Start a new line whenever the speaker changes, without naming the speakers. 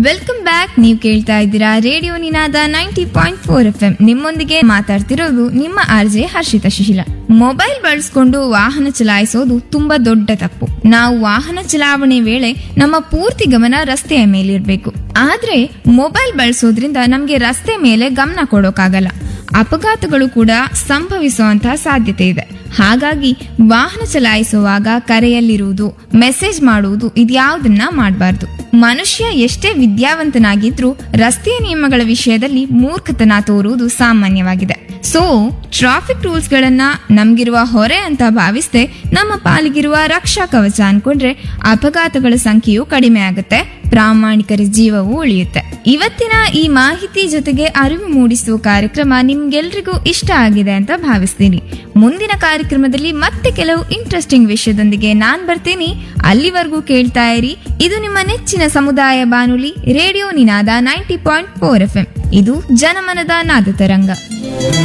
welcome back ನೀವು ಕೇಳ್ತಾ ಇದ್ದೀರಾ radio Ninada ninety point four F M ನಿಮ್ಮೊಂದಿಗೆ ಮಾತಾಡ್ತಿರೋದು ನಿಮ್ಮ ಆರ್ಜೆ ಹರ್ಷಿತಾ ಶಿಶಿಲ ಮೊಬೈಲ್ ಬಳಸ್ಕೊಂಡು ವಾಹನ ಚಲಾಯಿಸೋದು ತುಂಬಾ ದೊಡ್ಡ ತಪ್ಪು ನಾವು ವಾಹನ ಚಲಾವಣೆ ವೇಳೆ ನಮ್ಮ ಪೂರ್ತಿ ಗಮನ ರಸ್ತೆಯ ಮೇಲಿರ್ಬೇಕು ಆದ್ರೆ ಮೊಬೈಲ್ ಬಳಸೋದ್ರಿಂದ ನಮ್ಗೆ ರಸ್ತೆ ಮೇಲೆ ಗಮನ ಕೊಡೋಕ್ಕಾಗಲ್ಲ ಅಪಘಾತಗಳು ಕೂಡ ಸಂಭವಿಸುವಂತಹ ಸಾಧ್ಯತೆ ಇದೆ ಹಾಗಾಗಿ ವಾಹನ ಚಲಾಯಿಸುವಾಗ ಕರೆಯಲ್ಲಿರುವುದು ಮೆಸೇಜ್ ಮಾಡುವುದು ಇದ್ಯಾವುದನ್ನ ಮಾಡಬಾರ್ದು ಮನುಷ್ಯ ಎಷ್ಟೇ ವಿದ್ಯಾವಂತನಾಗಿದ್ರೂ ರಸ್ತೆಯ ನಿಯಮಗಳ ವಿಷಯದಲ್ಲಿ ಮೂರ್ಖತನ ತೋರುವುದು ಸಾಮಾನ್ಯವಾಗಿದೆ ಸೊ ಟ್ರಾಫಿಕ್ ರೂಲ್ಸ್ ಗಳನ್ನ ನಮ್ಗಿರುವ ಹೊರೆ ಅಂತ ಭಾವಿಸದೆ ನಮ್ಮ ಪಾಲಿಗಿರುವ ರಕ್ಷಾ ಕವಚ ಅನ್ಕೊಂಡ್ರೆ ಅಪಘಾತಗಳ ಸಂಖ್ಯೆಯು ಕಡಿಮೆ ಆಗುತ್ತೆ ಪ್ರಾಮಾಣಿಕರ ಜೀವವು ಉಳಿಯುತ್ತೆ ಇವತ್ತಿನ ಈ ಮಾಹಿತಿ ಜೊತೆಗೆ ಅರಿವು ಮೂಡಿಸುವ ಕಾರ್ಯಕ್ರಮ ನಿಮ್ಗೆಲ್ರಿಗೂ ಇಷ್ಟ ಆಗಿದೆ ಅಂತ ಭಾವಿಸ್ತೀನಿ ಮುಂದಿನ ಕಾರ್ಯಕ್ರಮದಲ್ಲಿ ಮತ್ತೆ ಕೆಲವು ಇಂಟ್ರೆಸ್ಟಿಂಗ್ ವಿಷಯದೊಂದಿಗೆ ನಾನ್ ಬರ್ತೀನಿ ಅಲ್ಲಿವರೆಗೂ ಕೇಳ್ತಾ ಇರಿ ಇದು ನಿಮ್ಮ ನೆಚ್ಚಿನ ಸಮುದಾಯ ಬಾನುಲಿ radio Ninada ninety point four F ಇದು ಜನಮನದ ನಾದ ತರಂಗ